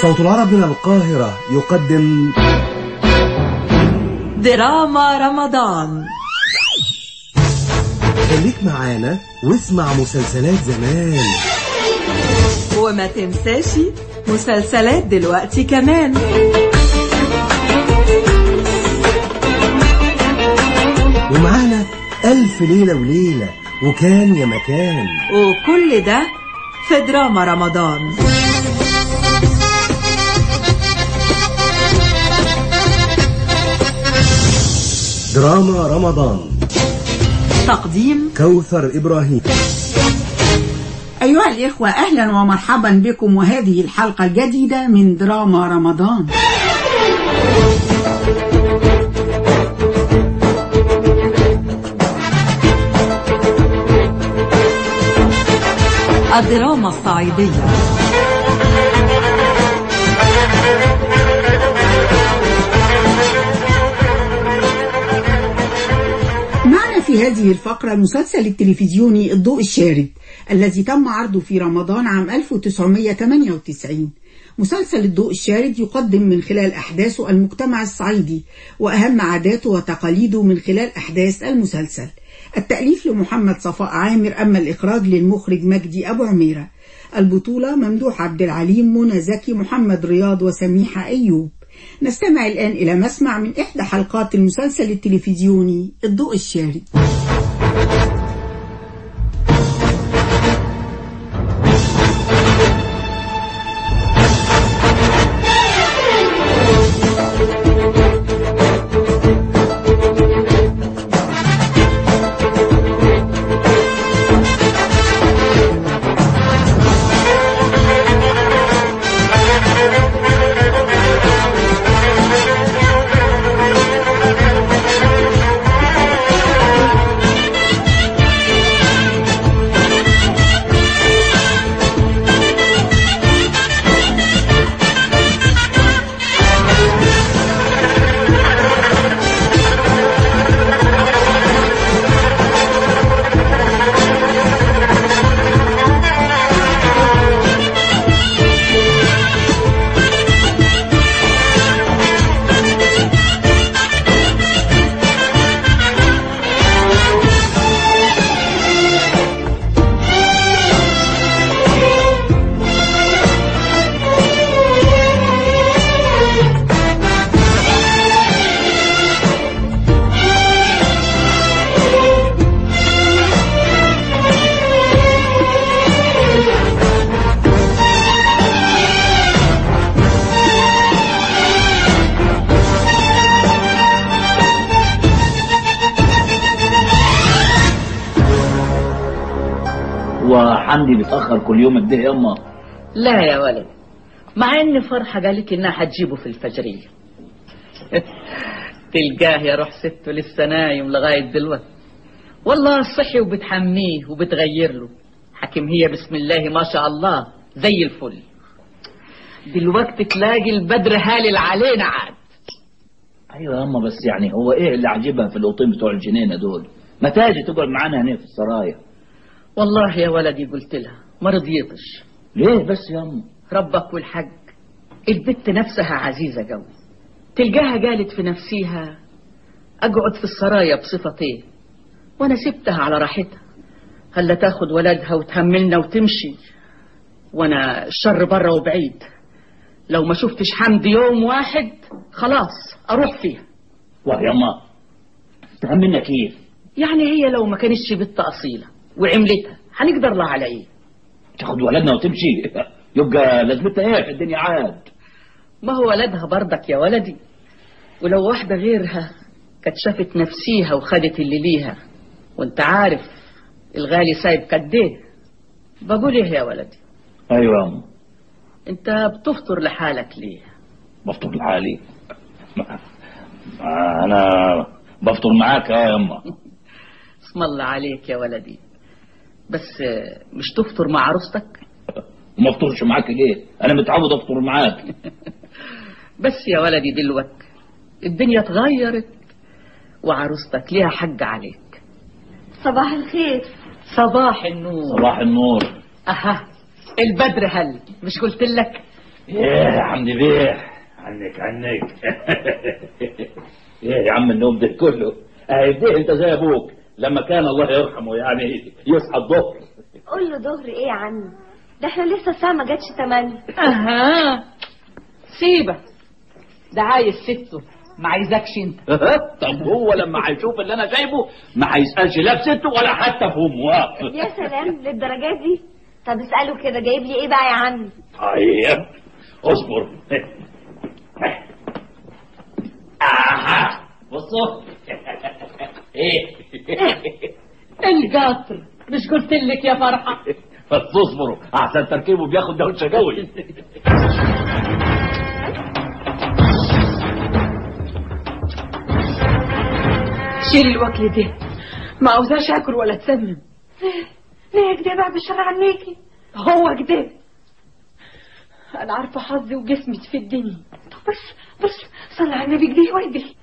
صوت العرب من القاهرة يقدم دراما رمضان خليك معانا واسمع مسلسلات زمان وما تنساش مسلسلات دلوقتي كمان ومعانا ألف ليلة وليلة وكان يا مكان وكل ده في دراما رمضان دراما رمضان تقديم كوثر إبراهيم أيها الإخوة أهلا ومرحبا بكم وهذه الحلقة الجديدة من دراما رمضان الدراما الصعيدية معنا في هذه الفقرة المسلسل التلفزيوني الضوء الشارد الذي تم عرضه في رمضان عام 1998 مسلسل الضوء الشارد يقدم من خلال أحداثه المجتمع الصعيدي وأهم عاداته وتقاليده من خلال أحداث المسلسل التأليف لمحمد صفاء عامر أما الإخراج للمخرج مجدي أبو عميرة البطولة ممدوح عبد العليم منى زكي محمد رياض وسميحة أيوب نستمع الآن إلى مسمع من إحدى حلقات المسلسل التلفزيوني الضوء الشارد وحمدي بيتأخر كل يوم قد ايه ياما لا يا ولد مع ان فرحة قالت انها هتجيبه في الفجرية تلقاه يا روح سته لسه نايم لغاية دلوقتي والله صحي وبتحميه وبتغير له حكيم هي بسم الله ما شاء الله زي الفل دلوقتي تلاقي البدر هالل علينا عاد ايوه ياما بس يعني هو ايه اللي عجبها في الاوطين بتوع الجنينة دول ما تاجي تقعد معانا هنا في السرايا والله يا ولدي قلت لها ما رضيتش ليه بس ياما ربك والحج البت نفسها عزيزة جو تلقاها قالت في نفسيها أقعد في السرايا بصفتين وأنا سبتها على راحتها هلا تاخد ولدها وتهملنا وتمشي وأنا الشر بره وبعيد لو ما شفتش حمد يوم واحد خلاص أروح فيها واه ياما تهمنا كيف يعني هي لو ما كانتش بنت أصيلة وعملتها هنقدر لها على إيه تاخد ولدنا وتمشي يبقى لازمتها ايه في الدنيا عاد ما هو ولدها برضك يا ولدي ولو واحدة غيرها كانت شافت نفسيها وخدت اللي ليها وانت عارف الغالي سايب قديه بقول ايه يا ولدي ايوه ياما انت بتفطر لحالك ليه بفطر لحالي ما- ما انا بفطر معاك يا ياما اسم الله عليك يا ولدي بس آه، مش تفطر مع عروستك وما افطرش معاك ليه انا متعود افطر معاك بس يا ولدي دلوقتي الدنيا اتغيرت وعروستك ليها حق عليك صباح الخير صباح النور صباح النور اها البدر هل مش قلت لك ايه يا حمدي بيه عنك عنك ايه يا عم النوم ده كله اهديه انت زي ابوك لما كان الله يرحمه يعني يصحى الظهر قول له ظهر ايه يا عم ده احنا لسه الساعة ما جاتش تمانية اها سيبه ده عايز سته ما عايزكش انت طب هو لما هيشوف اللي انا شايفه ما هيسالش لا في سته ولا حتى في امه يا سلام للدرجات دي طب اسأله كده جايب لي ايه بقى يا عم طيب اصبر آه. بصوا ايه القطر مش قلت لك يا فرحه بس اصبروا احسن تركيبه بياخد دوشه قوي شيل الوكل ده ما عاوزاش اكل ولا اتسمم ليه كده بقى بالشر عنيكي هو كده انا عارفه حظي وجسمي في الدنيا طب بس بس صلي على النبي كده ويدي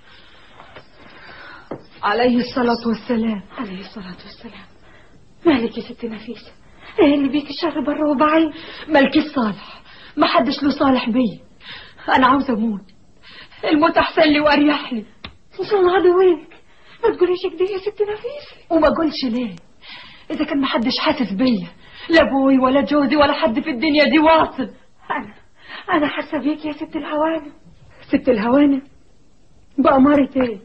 عليه الصلاه والسلام عليه الصلاة والسلام مالك يا ست نفيسة ايه اللي بيك الشر بره وبعين ملكي الصالح ما حدش له صالح بيا انا عاوزه اموت الموت احسن لي واريح لي ان شاء الله عدوك ما تقوليش كده يا ست نفيسة وما اقولش ليه اذا كان ما حدش حاسس بيا لا ابوي ولا جوزي ولا حد في الدنيا دي واصل انا انا حاسة بيك يا ست الهوانم ست الهوانة بأمارة ايه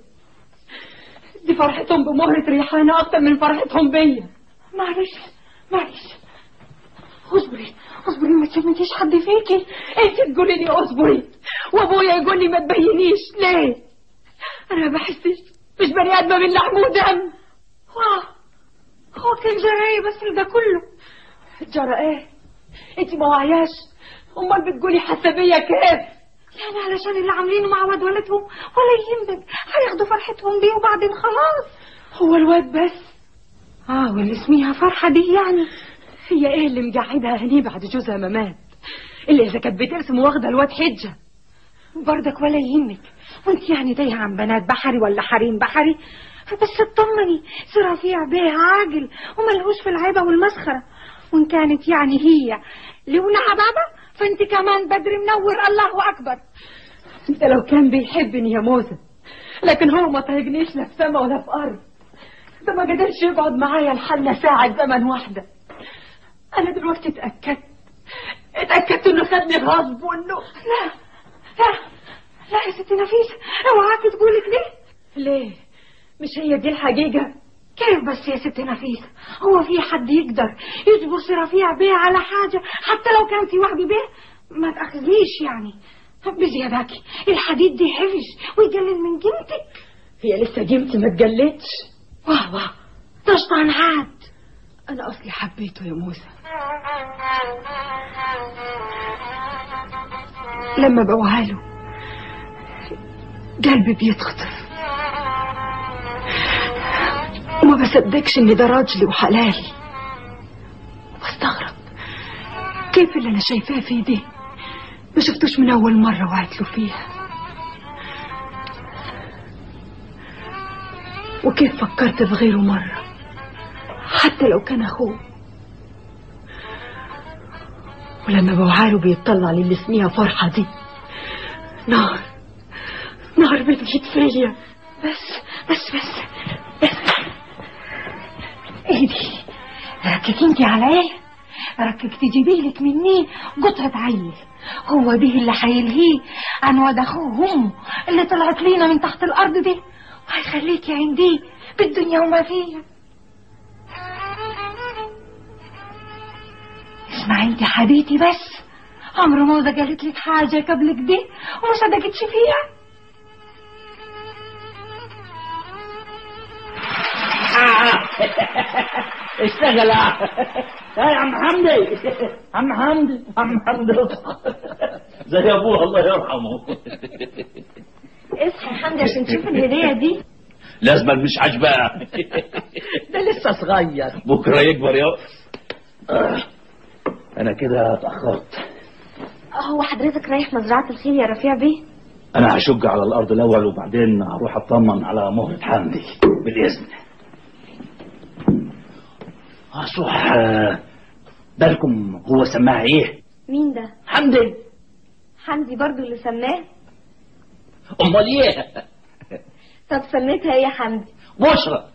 دي فرحتهم بمهرة ريحانة أكتر من فرحتهم بيا معلش معلش اصبري اصبري ما تسميتيش حد فيكي انت تقولي لي اصبري وابويا يقول لي ما تبينيش ليه انا ما بحسش مش بني ادمه من لحم ودم واه هو كان جراي بس ده كله جرى ايه انت ما وعياش امال بتقولي حاسه بيا كيف يعني علشان اللي عاملينه مع واد ولدهم ولا يهمك هياخدوا فرحتهم دي وبعدين خلاص هو الواد بس اه واللي اسميها فرحة دي يعني هي ايه اللي مقعدها هني بعد جوزها ما مات اللي اذا كانت بترسم واخده الواد حجه برضك ولا يهمك وانت يعني تايهة عن بنات بحري ولا حريم بحري بس اطمني سي رفيع بيه عاجل وملهوش في العيبة والمسخرة وان كانت يعني هي لونها بابا فانت كمان بدر منور الله اكبر انت لو كان بيحبني يا موسى لكن هو ما طايقنيش لا في سما ولا في ارض ده ما قدرش يقعد معايا لحالنا ساعة زمن واحدة انا دلوقتي اتأكدت اتأكدت انه خدني غصب وانه لا لا لا يا ستي نفيسة اوعاكي تقولي كده ليه مش هي دي الحقيقة كيف بس يا ستي نفيسة هو في حد يقدر يجبر سي رفيع بيه على حاجة حتى لو كان في وهبي بيه ما تأخذنيش يعني بزياداكي الحديد دي حفش ويقلل من قيمتك هي لسه قيمتي ما اتجلتش واه واه تشطن عاد انا اصلي حبيته يا موسى لما بوعاله قلبي بيتخطف وما بصدقش ان ده راجلي وحلالي بستغرب كيف اللي انا شايفاه فيه دي ما شفتوش من اول مرة وعدت له فيها وكيف فكرت في غيره مرة حتى لو كان اخوه ولما بوعاله بيطلع للي اسميها فرحة دي نار نار بتجيب فيا بس بس بس بس ايه دي ركك انت على ايه ركك تجيبي لك مني قطعة عيل هو دي اللي هيلهيه عن واد اخوه وامه اللي طلعت لينا من تحت الارض دي وهيخليكي عندي بالدنيا وما فيها اسمعي انت حبيبتي بس عمر موزة قالت لك حاجة قبل كده وما صدقتش فيها اشتغل يا عم حمدي عم حمدي عم حمدي زي ابوه الله يرحمه اصحى يا حمدي عشان تشوف الهدية دي لازم مش عجباه ده لسه صغير بكره يكبر يا آه. انا كده اتاخرت هو حضرتك رايح مزرعة الخيل يا رفيع بيه انا هشج على الارض الاول وبعدين هروح اطمن على مهرة حمدي بالاذن اصح بالكم هو سماها ايه مين ده حمدي حمدي برضو اللي سماه امال ايه طب سميتها ايه يا حمدي بشرى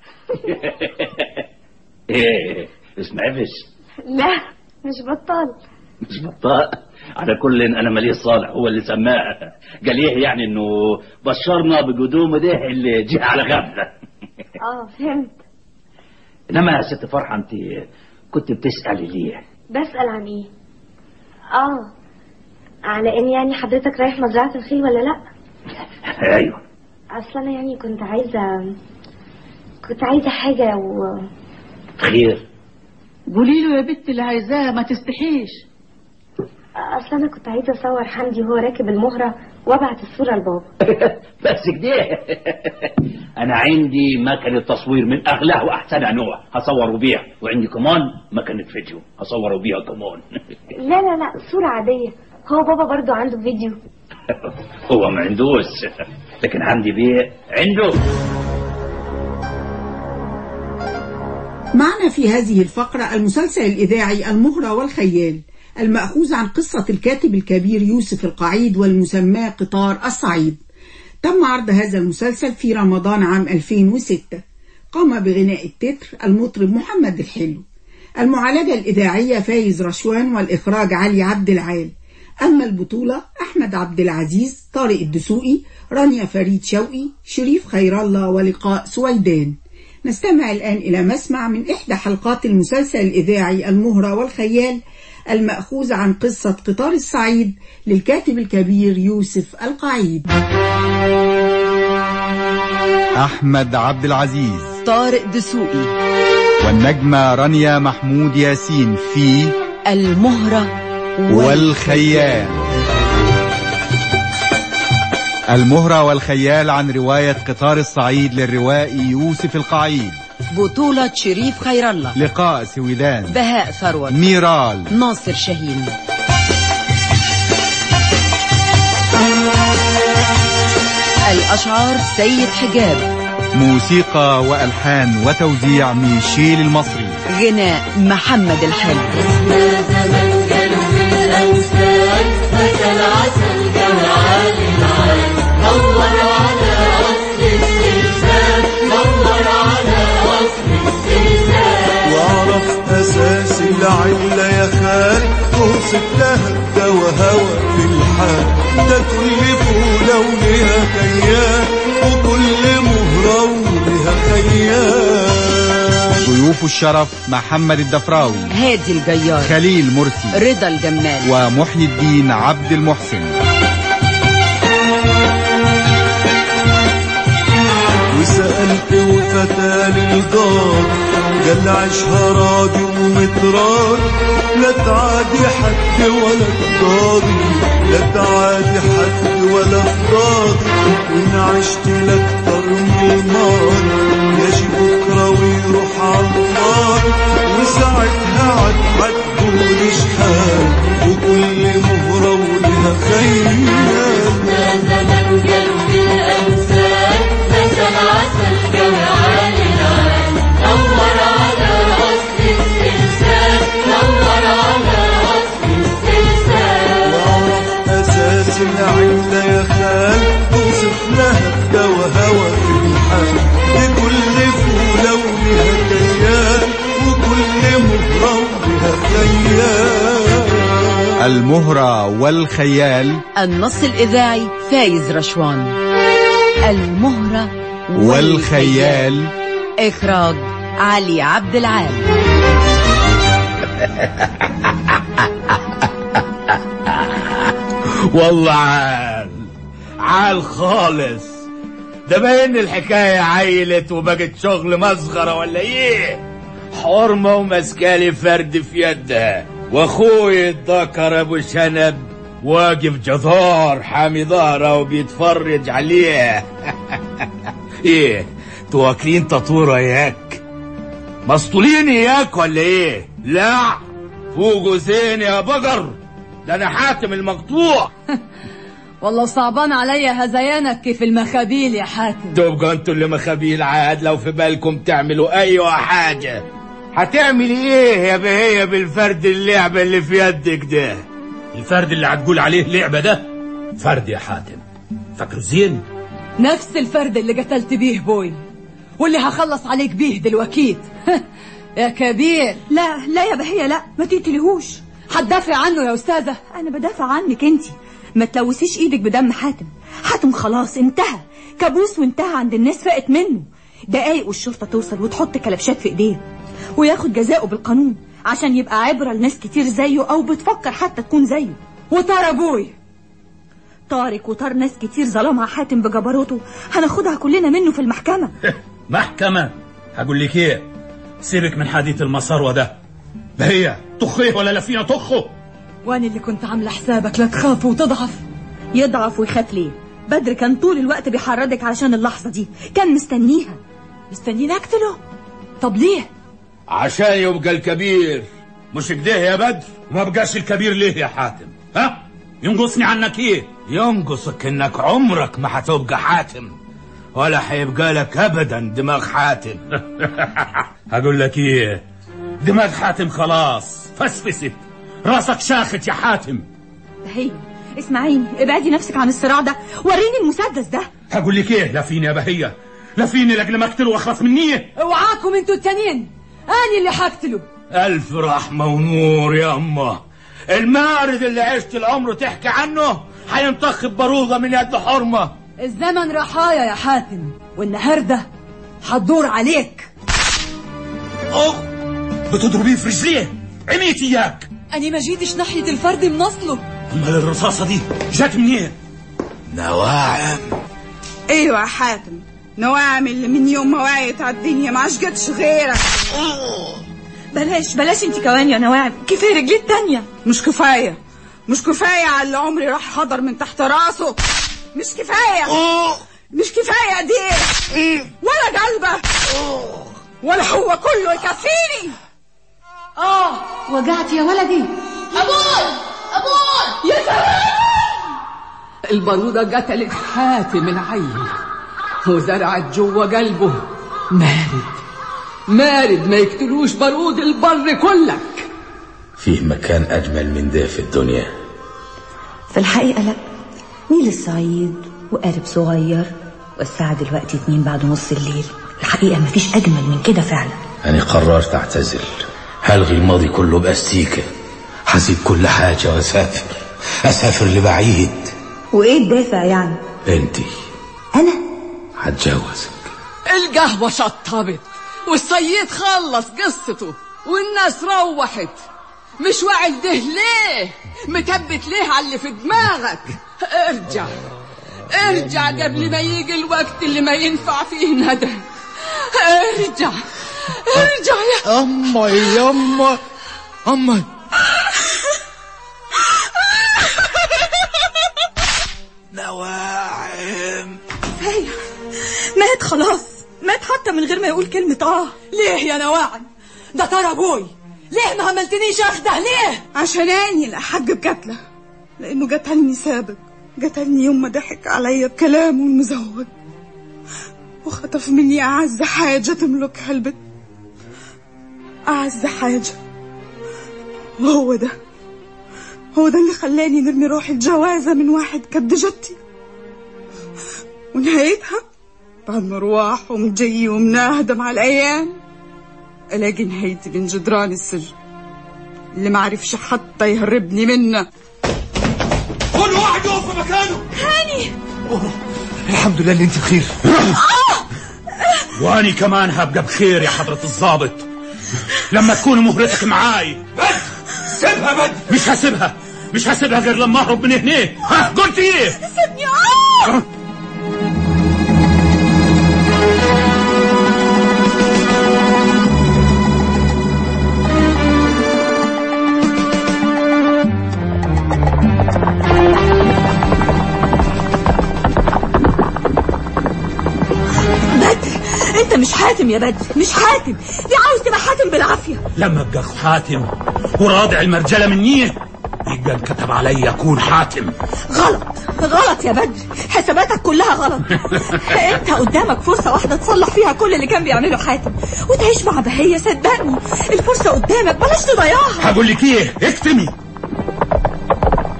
ايه اسم عفش لا مش بطال مش بطال على كل انا ماليه صالح هو اللي سماها قال ايه يعني انه بشرنا بقدومه ده اللي جه على غفله اه فهمت انما يا ست فرحه انت كنت بتسالي ليه بسأل عن ايه اه على ان يعني حضرتك رايح مزرعة الخيل ولا لا ايوه اصل انا يعني كنت عايزة كنت عايزة حاجة و خير قولي له يا بنت اللي عايزاه ما تستحيش اصل انا كنت عايزة اصور حمدي وهو راكب المهرة وابعت الصورة لبابا بس كده انا عندي مكنه تصوير من اغلاه واحسن نوع هصوره بيها وعندي كمان مكنه فيديو هصوره بيها كمان لا لا لا صورة عادية هو بابا برضو عنده فيديو هو ما عندوش لكن عندي بيه عنده معنا في هذه الفقرة المسلسل الإذاعي المهرة والخيال المأخوذ عن قصة الكاتب الكبير يوسف القعيد والمسمى قطار الصعيد تم عرض هذا المسلسل في رمضان عام 2006 قام بغناء التتر المطرب محمد الحلو المعالجة الإذاعية فايز رشوان والإخراج علي عبد العال أما البطولة أحمد عبد العزيز طارق الدسوقي رانيا فريد شوقي شريف خير الله ولقاء سويدان نستمع الآن إلى مسمع من إحدى حلقات المسلسل الإذاعي المهرة والخيال المأخوذ عن قصة قطار الصعيد للكاتب الكبير يوسف القعيد أحمد عبد العزيز طارق دسوقي والنجمة رانيا محمود ياسين في المهرة والخيال المهرة والخيال عن رواية قطار الصعيد للروائي يوسف القعيد بطولة شريف خير الله لقاء سويدان بهاء ثروت ميرال ناصر شاهين الأشعار سيد حجاب موسيقى وألحان وتوزيع ميشيل المصري غناء محمد الحلو واعرف اساس العلة يا خال توصف لها الدوا هوى في الحال ده كل فولة وليها كيان وكل مهرة وليها خيال ضيوف الشرف محمد الدفراوي هادي الجيار خليل مرسي رضا الجمال ومحيي الدين عبد المحسن وسألت وفتى للجار قال عيشها راضي ومتراضي لا تعادي حد ولا تضاضي لا تعادي حد ولا تضاضي وإن عشت لأكتر من الماضي يجي بكرة ويروح عالنار وساعتها عد حتقول شحال وكل مهرة ولها خيال واعرف اساس العلة يا خال توصف لها الدوا هوى في الحال لكل فولة ولها كيان وكل مهرة ولها خيال المهرة والخيال النص الإذاعي فايز رشوان المهرة والخيال إخراج علي عبد العال والله عال عال خالص ده باين الحكاية عيلت وبقت شغل مسخرة ولا ايه حرمة ومسكالي فرد في يدها واخوي الذكر ابو شنب واقف جدار حامي ظهره وبيتفرج عليه ايه انتوا واكلين تطورة ياك مسطولين اياك ولا ايه لا فوقوا زين يا بقر ده انا حاتم المقطوع والله صعبان عليا هذيانك كيف المخابيل يا حاتم تبقى انتوا اللي مخابيل عاد لو في بالكم تعملوا اي حاجة هتعملي ايه يا بهية بالفرد اللعبة اللي في يدك ده الفرد اللي هتقول عليه لعبة ده فرد يا حاتم فاكره زين نفس الفرد اللي قتلت بيه بوي واللي هخلص عليك بيه دلوقتي يا كبير لا لا يا بهية لا ما تقتليهوش هتدافع عنه يا أستاذة أنا بدافع عنك أنت ما تلوثيش إيدك بدم حاتم حاتم خلاص انتهى كابوس وانتهى عند الناس فقت منه دقايق والشرطة توصل وتحط كلبشات في إيديه وياخد جزاؤه بالقانون عشان يبقى عبرة لناس كتير زيه أو بتفكر حتى تكون زيه وطار أبوي طارق وطار ناس كتير ظلمها حاتم بجبروته هناخدها كلنا منه في المحكمة محكمة هقول لك ايه سيبك من حديث المسار ده هي طخيه ولا لا فينا طخه وأنا اللي كنت عاملة حسابك لا تخاف وتضعف يضعف ويخاف ليه بدر كان طول الوقت بيحرضك علشان اللحظة دي كان مستنيها مستنيني أقتله طب ليه عشان يبقى الكبير مش كده يا بدر ما بقاش الكبير ليه يا حاتم ها ينقصني عنك ايه ينقصك انك عمرك ما هتبقى حاتم ولا هيبقى لك ابدا دماغ حاتم هقول لك ايه دماغ حاتم خلاص فسفست راسك شاخت يا حاتم هي اسمعيني ابعدي نفسك عن الصراع ده وريني المسدس ده هقول لك ايه لا فيني يا بهيه لا فيني لاجل ما اقتله واخلص مني اوعاكم انتوا التانيين أنا اللي هقتله الف رحمه ونور يا امه المارد اللي عشت العمر تحكي عنه هينطخ بباروده من يد حرمه الزمن رحايا يا حاتم والنهارده هتدور عليك أوه بتضربيه في رجليه عميت اياك أنا ما جيتش ناحية الفرد من أصله امال الرصاصه دي جت منين نواعم ايوه يا حاتم نواعم اللي من يوم ما وعيت على الدنيا ما عشقتش غيرك بلاش بلاش انت كمان يا نواعم كفايه رجلي التانية مش كفايه مش كفايه على اللي عمري راح حضر من تحت راسه مش كفايه مش كفايه ايديه ولا قلبه ولا هو كله يكفيني آه وجعت يا ولدي أبوي أبوي يا سلام البارودة قتلت حاتم العيل وزرعت جوا قلبه مارد مارد ما يقتلوش بارود البر كلك فيه مكان أجمل من ده في الدنيا في الحقيقة لا نيل الصعيد وقارب صغير والساعة دلوقتي اتنين بعد نص الليل الحقيقة مفيش أجمل من كده فعلا أنا قررت أعتزل هلغي الماضي كله بأستيكة هسيب كل حاجة وأسافر أسافر لبعيد وإيه الدافع يعني أنتي أنا هتجوزك القهوة شطبت والصياد خلص قصته والناس روحت مش واعي ده ليه متبت ليه على اللي في دماغك ارجع ارجع قبل ما يجي الوقت اللي ما ينفع فيه ندم ارجع ارجع يا أما يما أما نواعم كفاية مات خلاص مات حتى من غير ما يقول كلمة آه ليه يا نواعم ده ترى ابوي ليه ما عملتنيش اخده ليه عشان اني لا حاج بقتله لانه قتلني سابق قتلني يوم ما ضحك عليا بكلامه المزوج وخطف مني اعز حاجه تملكها البت اعز حاجه وهو ده هو ده اللي خلاني نرمي روحي الجوازه من واحد كد جدي ونهايتها بعد ما رواح ومجي ومناهدة مع الأيام ألاقي نهايتي بين جدران السجن اللي معرفش حتى يهربني منه كل واحد يقف في مكانه هاني الحمد لله اللي انت بخير واني كمان هبقى بخير يا حضرة الضابط لما تكون مهلتك معاي بد سيبها بد مش هسيبها مش هسيبها غير لما اهرب من هنا ها قلت ايه سيبني آه بدر انت مش حاتم يا بدر مش حاتم ليه عاوز تبقى حاتم بالعافية لما ابقى اخو حاتم وراضع المرجله مني يبقى انكتب علي اكون حاتم غلط غلط يا بدر حساباتك كلها غلط انت قدامك فرصة واحدة تصلح فيها كل اللي كان بيعمله حاتم وتعيش مع بهية صدقني الفرصة قدامك بلاش تضيعها هقول لك ايه اكتمي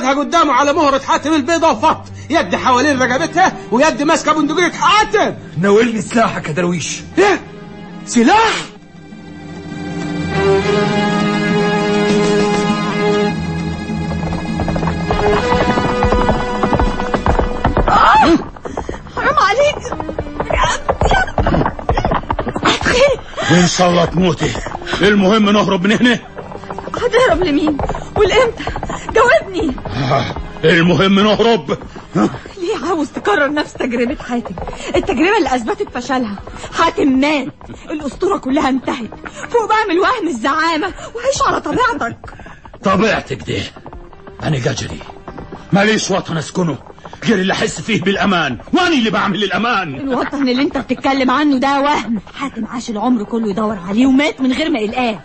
واقفة قدامه على مهرة حاتم البيضة وفط يد حوالين رقبتها ويد ماسكة بندقية حاتم ناولني سلاحك يا درويش ايه سلاح حرام عليك وان شاء الله تموتي المهم نهرب من هنا هتهرب لمين والامتى جاوبني آه، المهم نهرب ليه عاوز تكرر نفس تجربة حاتم التجربة اللي أثبتت فشلها حاتم مات الأسطورة كلها انتهت فوق بقى من وهم الزعامة وعيش على طبيعتك طبيعتك دي انا ججري ماليش وطن اسكنه غير اللي احس فيه بالامان وانا اللي بعمل الامان الوطن اللي انت بتتكلم عنه ده وهم حاتم عاش العمر كله يدور عليه ومات من غير ما يلقاه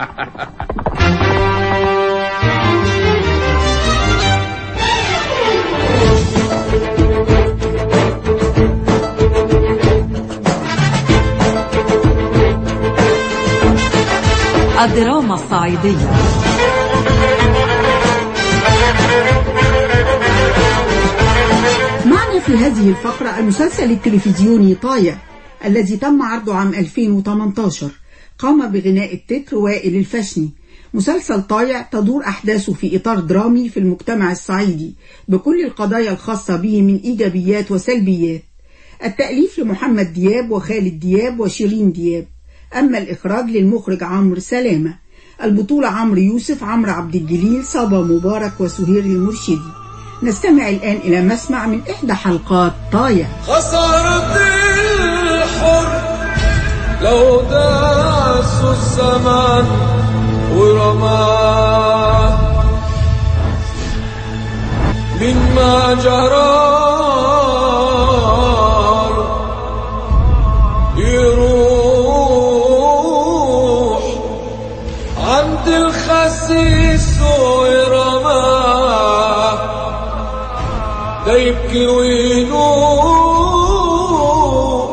الدراما الصعيدية معنا في هذه الفقرة المسلسل التلفزيوني طايع الذي تم عرضه عام 2018 قام بغناء التتر وائل الفشني مسلسل طايع تدور أحداثه في إطار درامي في المجتمع الصعيدي بكل القضايا الخاصة به من إيجابيات وسلبيات التأليف لمحمد دياب وخالد دياب وشيرين دياب أما الإخراج للمخرج عمرو سلامة البطولة عمرو يوسف عمرو عبد الجليل صبا مبارك وسهير المرشدي نستمع الآن إلى مسمع من إحدى حلقات طايع خسارة الحر لو داسوا الزمان ورماه مما جرى يروح عند الخسيس ويرماه ده يبكي وينوح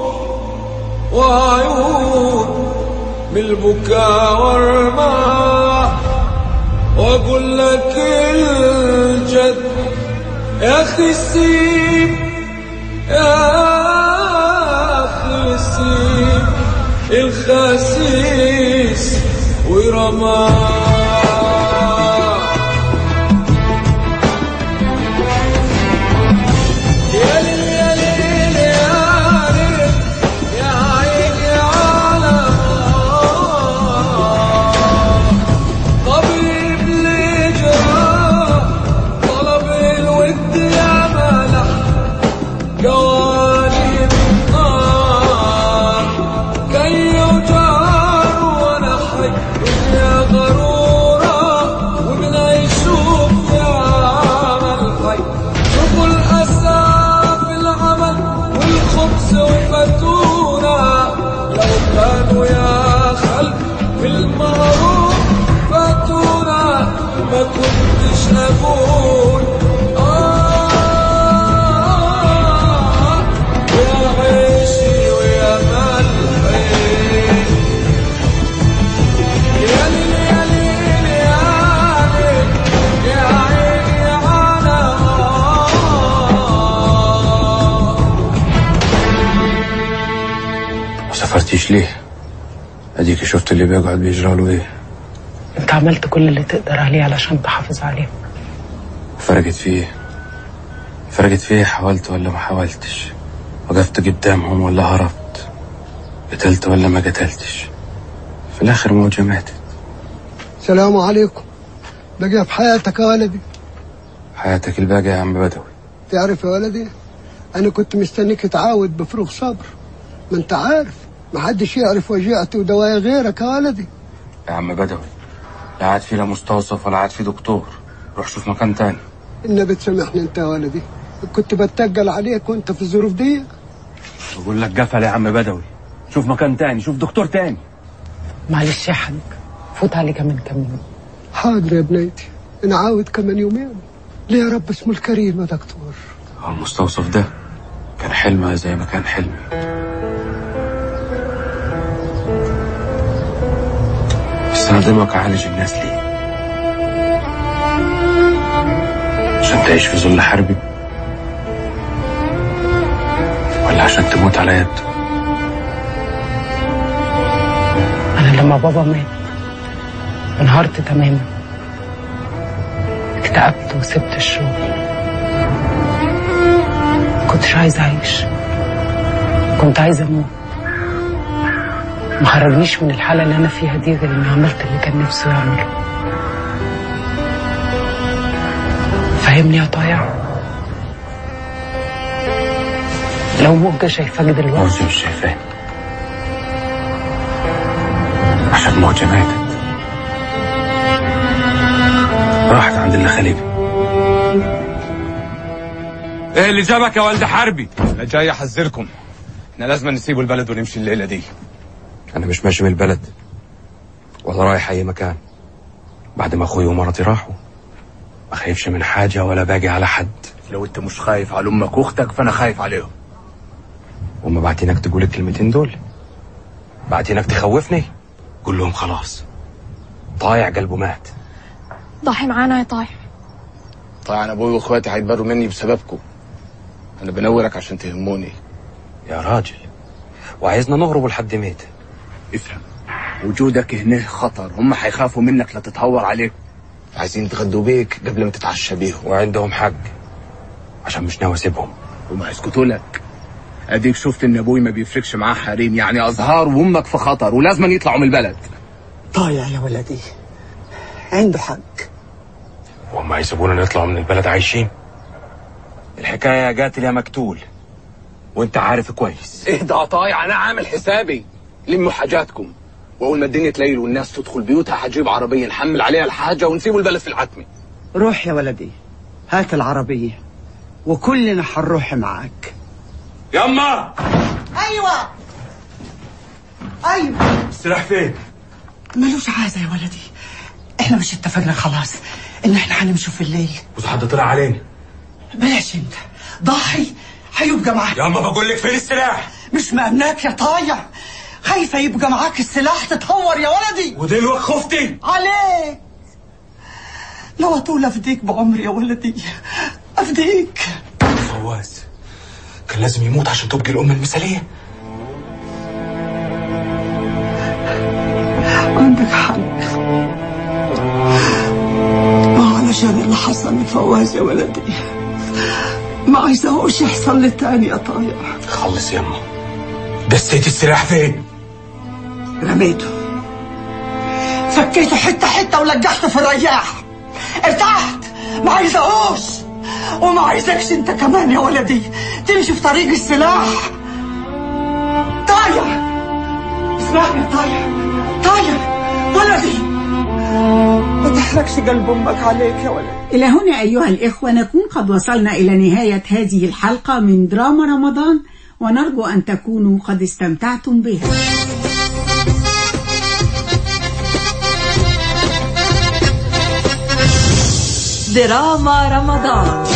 وعيون من البكاء والماء واقول لك الجد يا اخي السيب يا اخي السيب الخسيس ورماه يا ليل يا ليل يا ليل يا عيني على طبيب لجرى طلب الود يا ملح جواني النار كي يجار ونحي دنيا غرورة وبنعيشوا في عمل حي شوفوا الأسى في العمل والخبز وفتونا لو كانوا يا خلق في المعروف فاتونا ما كنتش أقول آه يا عيشي ويا ملحي يا ليل يا ليل يا ليل يا عيني على ما سافرتيش ليه اديك شفت اللي بيقعد بيجرى له ايه انت عملت كل اللي تقدر عليه علشان تحافظ عليه فرقت في ايه فرقت في ايه حاولت ولا ما حاولتش وقفت قدامهم ولا هربت قتلت ولا ما قتلتش في الاخر موجة ماتت السلام عليكم بقى في حياتك يا ولدي حياتك الباقية يا عم بدوي تعرف يا ولدي انا كنت مستنيك تعاود بفروغ صبر ما انت عارف ما حدش يعرف وجيعتي ودوايا غيرك يا ولدي يا عم بدوي لا عاد في لا مستوصف ولا عاد في دكتور روح شوف مكان تاني النبي تسامحني انت يا ولدي كنت بتقل عليك وانت في الظروف دي بقول لك قفل يا عم بدوي شوف مكان تاني شوف دكتور تاني معلش يا حاج فوت علي كمان كام يوم حاضر يا بنيتي انا عاود كمان يومين ليه يا رب اسمه الكريم يا دكتور هو المستوصف ده كان حلمها زي ما كان حلمي بس انا دمك اعالج الناس ليه عشان تعيش في ظل حربي ولا عشان تموت على يده أنا لما بابا مات انهارت تماما اكتئبت وسبت الشغل كنتش عايزة أعيش كنت عايزة أموت ما خرجنيش من الحالة اللي أنا فيها دي غير إني عملت اللي كان نفسه يعمله فاهمني يا طايع لو موجة شايفاك دلوقتي موجة مش شايفاني عشان موجة ماتت راحت عند اللي خليبي ايه اللي جابك يا ولد حربي انا جاي احذركم احنا لازم نسيب البلد ونمشي الليله دي أنا مش ماشي من البلد ولا رايح أي مكان بعد ما أخوي ومرتي راحوا ما خايفش من حاجة ولا باجي على حد لو انت مش خايف على امك واختك فانا خايف عليهم وما بعتينك تقول الكلمتين دول بعتينك تخوفني قول لهم خلاص طايع قلبه مات ضحي معانا يا طايع طبعا ابوي واخواتي هيتبروا مني بسببكم انا بنورك عشان تهموني يا راجل وعايزنا نهرب لحد ميت افهم وجودك هنا خطر هم هيخافوا منك لا تتهور عليك عايزين يتغدوا بيك قبل ما تتعشى بيهم وعندهم حق عشان مش ناوي اسيبهم وما هيسكتوا لك اديك شفت ان ابوي ما بيفرقش معاه حريم يعني ازهار وامك في خطر ولازم يطلعوا من البلد طايع يا ولدي عنده حق وهم هيسيبونا نطلع من البلد عايشين الحكاية يا قاتل يا مقتول وانت عارف كويس اهدى يا طايع انا عامل حسابي لموا حاجاتكم واول ما الدنيا تليل والناس تدخل بيوتها هجيب عربيه نحمل عليها الحاجه ونسيبوا البلد في العتمه روح يا ولدي هات العربية وكلنا حنروح معاك يما أيوة أيوة السلاح فين ملوش عازة يا ولدي احنا مش اتفقنا خلاص ان احنا هنمشوا في الليل وإذا حد طلع علينا بلاش انت ضحي هيبقى معاك يما بقول لك فين السلاح مش مأمناك يا طايع خايفة يبقى معاك السلاح تتهور يا ولدي ودلوقتي خفتي عليك لو اطول افديك بعمري يا ولدي افديك فواز كان لازم يموت عشان تبقي الام المثاليه عندك حق ما علشان اللي حصل لفواز يا ولدي ما عايزاهوش يحصل لي تاني يا طايع خلص يما دسيت السلاح فين رميته فكيته حتة حتة ولجحته في الرياح ارتحت ما عايزاهوش وما عايزكش انت كمان يا ولدي تمشي في طريق السلاح طايع اسمعني يا طايع طايع ولدي ما تحركش قلب امك عليك يا ولدي إلى هنا أيها الإخوة نكون قد وصلنا إلى نهاية هذه الحلقة من دراما رمضان ونرجو أن تكونوا قد استمتعتم بها دراما رمضان